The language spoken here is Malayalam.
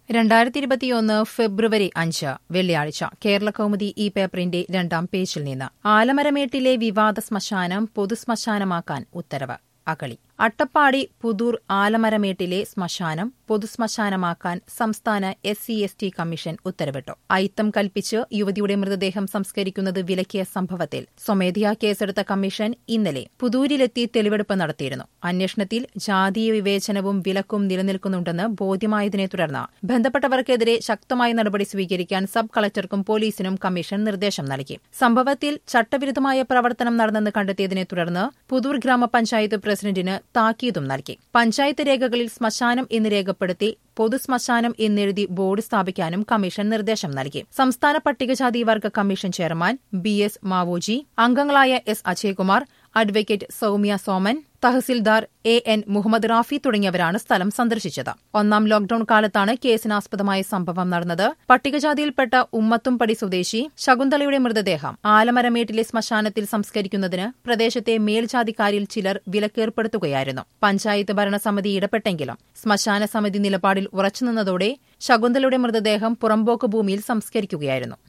രണ്ടായിരത്തി ഇരുപത്തിയൊന്ന് ഫെബ്രുവരി അഞ്ച് വെള്ളിയാഴ്ച കേരള കൗമുദി ഈ പേപ്പറിന്റെ രണ്ടാം പേജിൽ നിന്ന് ആലമരമേട്ടിലെ വിവാദ ശ്മശാനം പൊതുശ്മശാനമാക്കാൻ ഉത്തരവ് അകളി അട്ടപ്പാടി പുതൂർ ആലമരമേട്ടിലെ ശ്മശാനം പൊതുശ്മശാനമാക്കാൻ സംസ്ഥാന S C S T commission ഉത്തരവിട്ടു അയിത്തം കൽപ്പിച്ച് യുവതിയുടെ മൃതദേഹം സംസ്കരിക്കുന്നത് വിലക്കിയ സംഭവത്തിൽ സ്വമേധയാ കേസെടുത്ത കമ്മീഷൻ ഇന്നലെ പുതൂരിലെത്തി തെളിവെടുപ്പ് നടത്തിയിരുന്നു അന്വേഷണത്തിൽ ജാതീയ വിവേചനവും വിലക്കും നിലനിൽക്കുന്നുണ്ടെന്ന് ബോധ്യമായതിനെ തുടർന്ന് ബന്ധപ്പെട്ടവർക്കെതിരെ ശക്തമായ നടപടി സ്വീകരിക്കാൻ സബ് കളക്ടർക്കും പോലീസിനും കമ്മീഷൻ നിർദ്ദേശം നൽകി സംഭവത്തിൽ ചട്ടവിരുദ്ധമായ പ്രവർത്തനം നടന്നെന്ന് കണ്ടെത്തിയതിനെ തുടർന്ന് പുതൂർ ഗ്രാമപഞ്ചായത്ത് പ്രസിഡന്റിന് താക്കീതും നൽകി പഞ്ചായത്ത് രേഖകളിൽ ശ്മശാനം എന്ന് രേഖപ്പെടുത്തി പൊതുശ്മശാനം എന്നെഴുതി ബോർഡ് സ്ഥാപിക്കാനും കമ്മീഷൻ നിർദ്ദേശം നൽകി സംസ്ഥാന പട്ടികജാതി വർഗ commission chairman B S Mavoji അംഗങ്ങളായ S Ajaykumar advocate Soumya Soman tahsildar A N Muhammad Rafi തുടങ്ങിയവരാണ് സ്ഥലം സന്ദർശിച്ചത് ഒന്നാം ലോക്ഡൌൺ കാലത്താണ് കേസിനാസ്പദമായ സംഭവം നടന്നത് പട്ടികജാതിയിൽപ്പെട്ട ഉമ്മത്തുംപടി സ്വദേശി ശകുന്തളയുടെ മൃതദേഹം ആലമരമേട്ടിലെ ശ്മശാനത്തിൽ സംസ്കരിക്കുന്നതിന് പ്രദേശത്തെ മേൽജാതിക്കാരിൽ ചിലർ വിലക്കേർപ്പെടുത്തുകയായിരുന്നു പഞ്ചായത്ത് ഭരണസമിതി ഇടപെട്ടെങ്കിലും ശ്മശാന സമിതി നിലപാടിൽ ഉറച്ചുനിന്നതോടെ ശകുന്തളയുടെ മൃതദേഹം പുറമ്പോക്ക് ഭൂമിയിൽ സംസ്കരിക്കുകയായിരുന്നു